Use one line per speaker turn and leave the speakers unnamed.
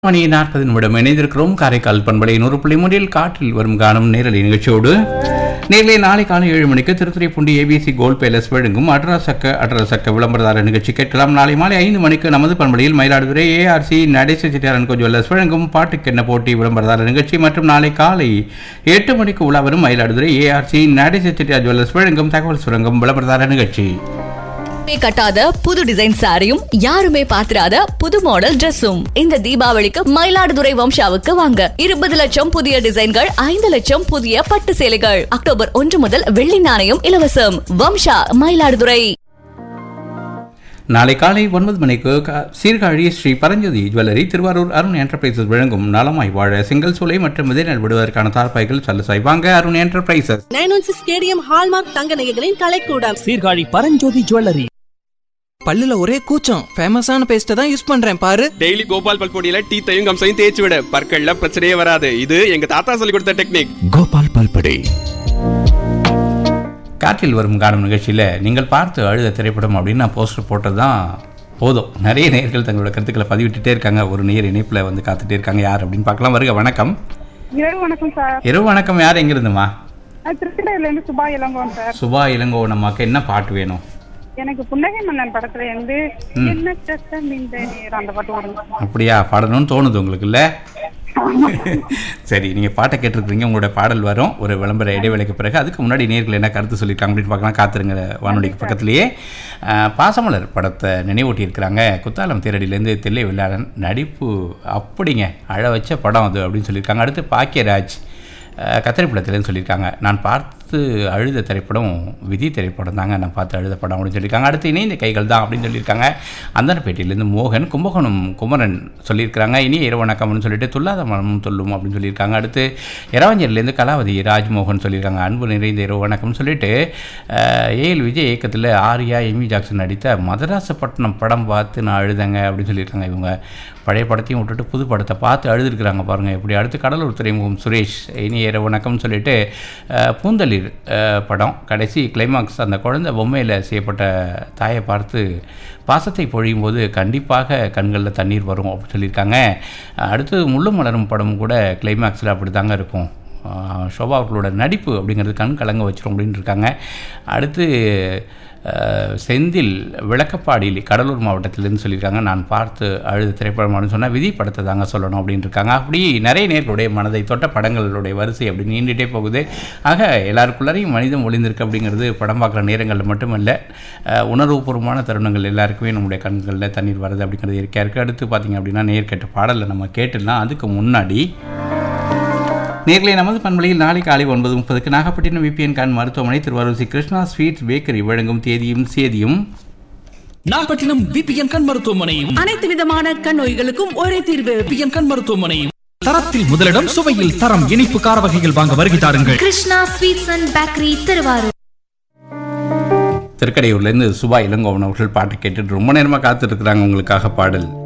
மணி நாற்பது நிமிடம் இணைந்திருக்கிறோம் காரைக்கால் பண்பலை நூறு புள்ளி மூன்றில் காற்றில் வரும் காணும் நேரலை நிகழ்ச்சியோடு நேரிலே நாளை காலை ஏழு மணிக்கு திருத்துறைப்பூண்டி ஏபிசி கோல்ட் பேலஸ் வழங்கும் அட்ராசக்க அட்ராசக்க விளம்பரதார நிகழ்ச்சி கேட்கலாம் நாளை மாலை ஐந்து மணிக்கு நமது பண்பலையில் மயிலாடுதுறை ஏஆர்சி நடேச செட்டியாரன் ஜுவல்லர்ஸ் வழங்கும் பாட்டுக்கென்ன போட்டி விளம்பரதார நிகழ்ச்சி மற்றும் நாளை காலை எட்டு மணிக்கு உலா வரும் மயிலாடுதுறை ஏஆர்சி நடேச செட்டியார் ஜுவல்லர்ஸ் வழங்கும் தகவல் சுரங்கம் விளம்பரதார நிகழ்ச்சி
யாருமே கட்டாத புது டிசைன் சாரியும் யாருமே பாத்திராத புது மாடல் Dress-உம் இந்த தீபாவளிக்கு மயிலாடுதுறை வம்சாவுக்கு வாங்க இருபது லட்சம் புதிய டிசைன்கள் ஐந்து லட்சம் புதிய பட்டு சேலைகள் அக்டோபர் ஒன்று முதல் வெள்ளி நாணயம் இலவசம் வம்சா மயிலாடுதுறை
நாளை காலை ஒன்பது மணிக்கு க- சீர்காழி ஸ்ரீ பரஞ்சோதி ஜுவல்லரி திருவாரூர் அருண் என்டர்பிரைசஸ் வழங்கும் நலமாய் வாழ செங்கல் சூளை மற்றும் விதைநெல் விடுவதற்கான தார்பாய்கள் சல்லுசாய் வாங்க Arun enterprises
nine one six KDM hallmark தங்க நகைகளின் கலைக்கூடம்
சீர்காழி பரஞ்சோதி ஜுவல்லரி
பல்லுல ஒரே கூச்சம் ஃபேமஸான பேஸ்ட்டை தான் யூஸ் பண்றேன் பாரு
டெய்லி கோபால் பல்பொடியில டீத்தையும் கம்சையும் தேய்ச்சி விட பற்கள்ல பிரச்சனையே வராது இது எங்க தாத்தா சொல்லி கொடுத்த டெக்னிக்
கோபால் பல்படே
காற்றில் வரும் காணும் நிகழ்ச்சியில் நீங்கள் பார்த்து அழுத திரைப்படம் அப்படின்னு நான் போஸ்டர் போட்டது தான் போதும் நிறைய நேயர்கள் தங்களோட கருத்துக்களை பதிவிட்டுட்டே இருக்காங்க ஒரு நேர் இணைப்பில் வந்து காத்துட்டே இருக்காங்க யார் அப்படின்னு பார்க்கலாம் வருக வணக்கம்
இரவு வணக்கம் சார்
இரவு வணக்கம் யார் எங்கிருந்துமா
நான் திருச்சிடையில இருந்து சுபா இளங்கோன் சார்
சுபா இளங்கோ நமக்கு என்ன பாட்டு வேணும்
எனக்கு புன்னகை மன்னன் படத்துல இருந்து என்ன சத்தம் இந்த நேரம் அந்த பாட்டு வருங்க
அப்படியா பாடணும்னு தோணுது உங்களுக்கு இல்லை சரி நீங்கள் பாட்டை கேட்டிருக்கிறீங்க உங்களோட பாடல் வரும் ஒரு விளம்பர இடைவேளைக்கு பிறகு அதுக்கு முன்னாடி நேர்கள் என்ன கருத்து சொல்லியிருக்காங்க அப்படின்னு பார்க்கலாம் காத்துருங்க வானொலிக்கு பக்கத்துலேயே அஹ், பாசமலர் படத்தை நினைவூட்டி இருக்கிறாங்க குத்தாலம் தேரடியிலேருந்து தில்லை வில்லாளன் நடிப்பு அப்படிங்க அழ வச்ச படம் அது அப்படின்னு சொல்லியிருக்காங்க அடுத்து பாக்கியராஜ் அஹ், கத்திரிப்படத்துலேருந்து சொல்லியிருக்காங்க நான் பார்த்து அழுத திரைப்படம் விதி திரைப்படம் தாங்க நான் பார்த்து அழுத படம் அப்படின்னு சொல்லியிருக்காங்க அடுத்து இணைந்த கைகள் தான் அப்படின்னு சொல்லியிருக்காங்க அந்தனப்பேட்டையிலேருந்து மோகன் கும்பகோணம் குமரன் சொல்லியிருக்கிறாங்க இனி இரவு வணக்கம்னு சொல்லிட்டு துல்லாத மனமும் சொல்லும் அப்படின்னு சொல்லியிருக்காங்க அடுத்து இரவஞ்சர்லேருந்து கலாவதி ராஜ்மோகன் சொல்லியிருக்காங்க அன்பு நிறைந்த இரவு வணக்கம்னு சொல்லிட்டு ஏஎல் விஜய் இயக்கத்தில் ஆர்யா எமி ஜாக்சன் நடித்த மதராசப்பட்டினம் படம் பார்த்து நான் அழுதங்க அப்படின்னு சொல்லியிருக்காங்க இவங்க பழைய படத்தையும் விட்டுட்டு புது படத்தை பார்த்து அழுதுருக்குறாங்க பாருங்கள் இப்படி அடுத்து கடலூர் துறைமுகம் சுரேஷ் இனி இரவு வணக்கம்னு சொல்லிட்டு அஹ், பூந்தளிர் அஹ், படம் கடைசி கிளைமாக்ஸ் அந்த குழந்தை பொம்மையில் செய்யப்பட்ட தாயை பார்த்து பாசத்தை பொழியும் போது கண்டிப்பாக கண்களில் தண்ணீர் வரும் அப்படின்னு சொல்லியிருக்காங்க அடுத்து முள்ளும் மலரும் படம் கூட கிளைமாக்ஸில் அப்படி தாங்க இருக்கும் ஆஹ் ஷோபா அவர்களோட நடிப்பு அப்படிங்கிறது கண் கலங்க வச்சிரும் அப்படின்னு இருக்காங்க அடுத்து ஆஹ் செந்தில் விளக்கப்பாடியில் கடலூர் மாவட்டத்திலேருந்து சொல்லியிருக்காங்க நான் பார்த்து அழுது திரைப்படம்னு சொன்னால் விதி படத்தை தாங்க சொல்லணும் அப்படின்னு இருக்காங்க அப்படி நிறைய நேர்களுடைய மனதை தொட்ட படங்களுடைய வரிசை அப்படி நீண்டுகிட்டே போகுது ஆக எல்லாருக்குள்ளாரையும் மனிதம் ஒளிந்திருக்கு அப்படிங்கிறது படம் பார்க்குற நேரங்களில் மட்டுமல்ல ஆஹ் உணர்வுபூர்வமான தருணங்கள் எல்லாருக்குமே நம்முடைய கண்களில் தண்ணீர் வருது அப்படிங்கிறது இயற்கையாக இருக்குது அடுத்து பார்த்திங்க அப்படின்னா நேர்கேட்ட பாடலை நம்ம கேட்டுடலாம் அதுக்கு முன்னாடி நேர்களை நமது பண்பலையில் நாளை காலை ஒன்பது முப்பதுக்கு நாகப்பட்டினம் விபிஎன் கான் மருத்துவமனை திருவாரூர் ஸ்ரீ கிருஷ்ணா ஸ்வீட்ஸ் பேக்கரி வழங்கும் தேதியும் சேதியும்
நாகப்பட்டினம் விபிஎன் கண் மருத்துவமனையும்
அனைத்து விதமான கண் நோய்களுக்கும் ஒரே தீர்வு
விபிஎன் கண் மருத்துவமனையும் தரத்தில் முதலிடம் சுவையில் தரம் இனிப்பு கார வகைகள் வாங்க வருகை தாருங்கள்
Krishna sweets and bakery Thiruvarur
திருக்கடையூர்லேருந்து சுபா இளங்கோவன் அவர்கள் பாட்டு கேட்டுட்டு ரொம்ப நேரமாக காத்துட்டு இருக்கிறாங்க உங்களுக்காக பாடல்